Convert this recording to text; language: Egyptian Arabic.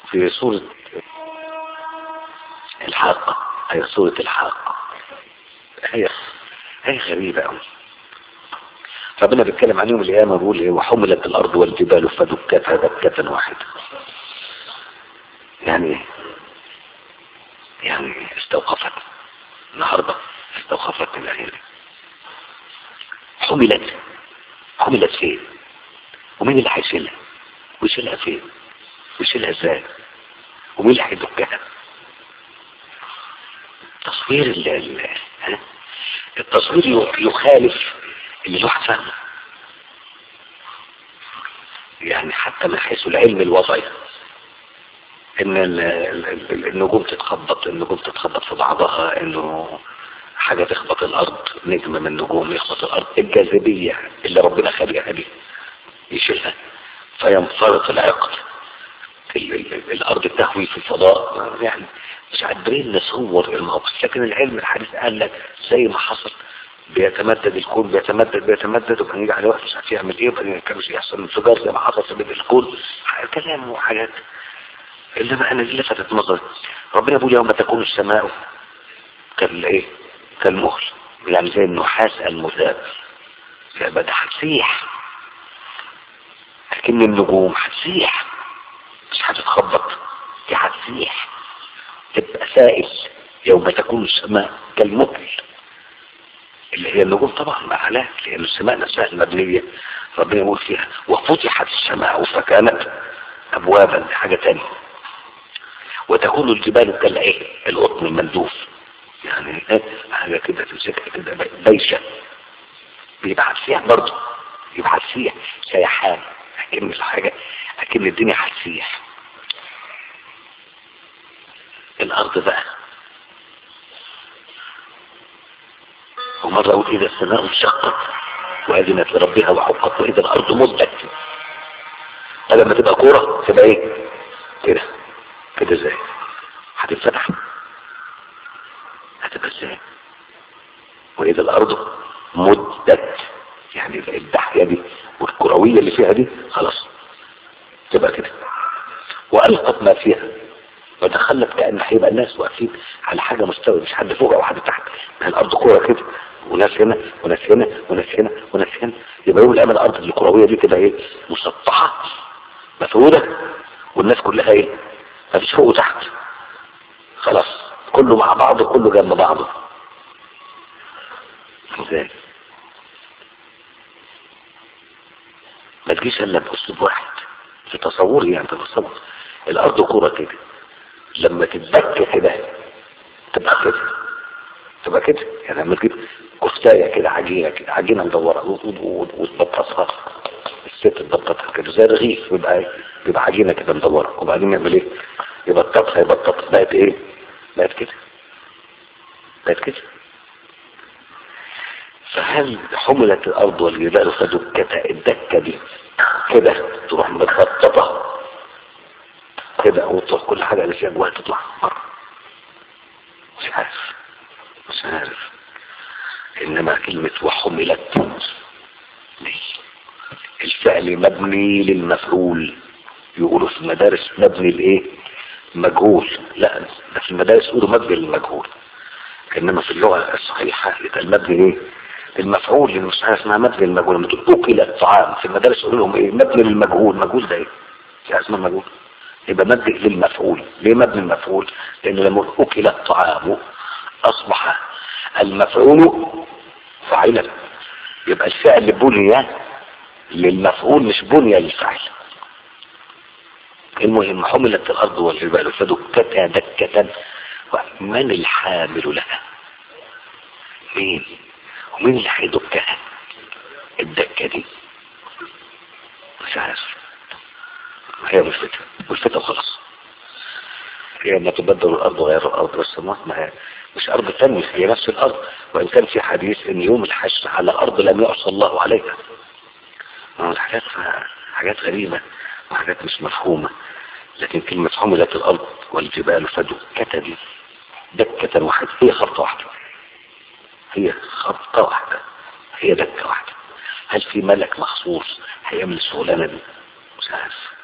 في سورة الحاقة هي سورة الحاقة هي هي غريبة أوي ربنا بيتكلم عن يوم القيامة بيقول ايه وحملت الأرض والجبال فدكتها دكة واحدة يعني ايه؟ يعني استوقفت النهاردة استوقفت الآية دي حملت حملت فين ومين اللي هيشيلها ويشيلها فين ويشيلها ازاي ومين اللي هيدكها تصوير ال ال- ها؟ التصوير يخالف اللي الواحد فاهمه يعني حتى من حيث العلم الوضعي ان ال- ال- ال- النجوم تتخبط النجوم تتخبط في بعضها انه حاجة تخبط الارض نجم من النجوم يخبط الارض الجاذبية اللي ربنا خلقها دي يشيلها فينفرط العقد ال- ال- الارض تهوي في الفضاء يعني مش قادرين نصور الموقف لكن العلم الحديث قال لك زي ما حصل بيتمدد الكون بيتمدد بيتمدد وكان يجي على وقت مش عارف يعمل ايه وبعدين كان يحصل انفجار زي ما حصل في بدء الكون كلام وحاجات اللي بقى انا دي لفتت نظري ربنا بيقول يوم تكون السماء كالايه كالمهل يعني زي النحاس المذاب يبقى ده هتسيح لكن النجوم هتسيح مش هتتخبط دي هتسيح تبقى سائل يوم تكون السماء كالمهل اللي هي النجوم طبعا معناها لان السماء نفسها المبنيه ربنا يقول فيها وفتحت السماء فكانت ابوابا دي حاجه تانية وتكون الجبال كالايه القطن المندوف يعني ايه حاجه كده تمسكها كده بيشه بيبعت فيها برضه يبعت فيها سيحان اكن الحاجه اكن الدنيا هتسيح الارض بقى ومرة أقول إذا السماء انشقت وأذنت لربها وحقت وإذا الأرض مدت فلما تبقى كورة تبقى إيه؟ كده كده إزاي؟ هتتفتح هتبقى إزاي؟ وإذا الأرض مدت يعني الدحية دي والكروية اللي فيها دي خلاص تبقى كده وألقت ما فيها ودخلت كأن هيبقى الناس واقفين على حاجة مستوى مش حد فوق أو حد تحت ما الأرض كورة كده وناس هنا وناس هنا وناس هنا وناس هنا يبقى يوم الأمل الأرض الكروية دي تبقى إيه مسطحة مفرودة والناس كلها إيه مفيش فوق وتحت خلاص كله مع بعضه كله جنب بعضه ازاي ما تجيش الا باسلوب واحد في تصوري يعني تصور الارض كوره كده لما تتبك كده تبقى كده تبقى كده يعني لما تجيب كفتايه كده عجينه كده عجينه مدوره وتبططها الست تبططها كده زي الرغيف يبقى ايه يبقى عجينه كده مدوره وبعدين يعمل ايه يبططها يبططها بقت ايه بقت كده بقت كده فهل حملت الارض والجبال فدكتا الدكه دي كده تروح متخططه كده وتروح كل حاجه اللي فيها جواها تطلع بره مش عارف مش عارف انما كلمه وحملت دي الفعل مبني للمفعول يقولوا في المدارس مبني لايه مجهول لا ده في المدارس يقولوا مبني للمجهول انما في اللغه الصحيحه يبقى المبني ايه المفعول اللي مش حاجه اسمها مبني للمجهول لما تقول اكل الطعام في المدارس يقولوا لهم ايه مبني للمجهول مجهول ده ايه في حاجه اسمها مجهول يبقى مبني للمفعول ليه مبني المفعول لانه لما اكل الطعام اصبح المفعول فاعلا يبقى الفعل بني للمفعول مش بني للفعل المهم حملت الارض والجبال فدكتها دكة ومن الحامل لها مين ومين اللي هيدكها الدكة دي مش عارف هي والفتة والفتة وخلاص هي ما تبدل الارض غير الارض بس ما هي مش ارض ثانية هي نفس الارض وان كان في حديث ان يوم الحشر على الارض لم يعصى الله عليها حاجات حاجات غريبة وحاجات مش مفهومة لكن كلمة حملت الارض والجبال فدكة دي دكة واحدة هي خبطة واحدة هي خبطة واحدة هي دكة واحدة هل في ملك مخصوص هيعمل الشغلانة دي مش عارف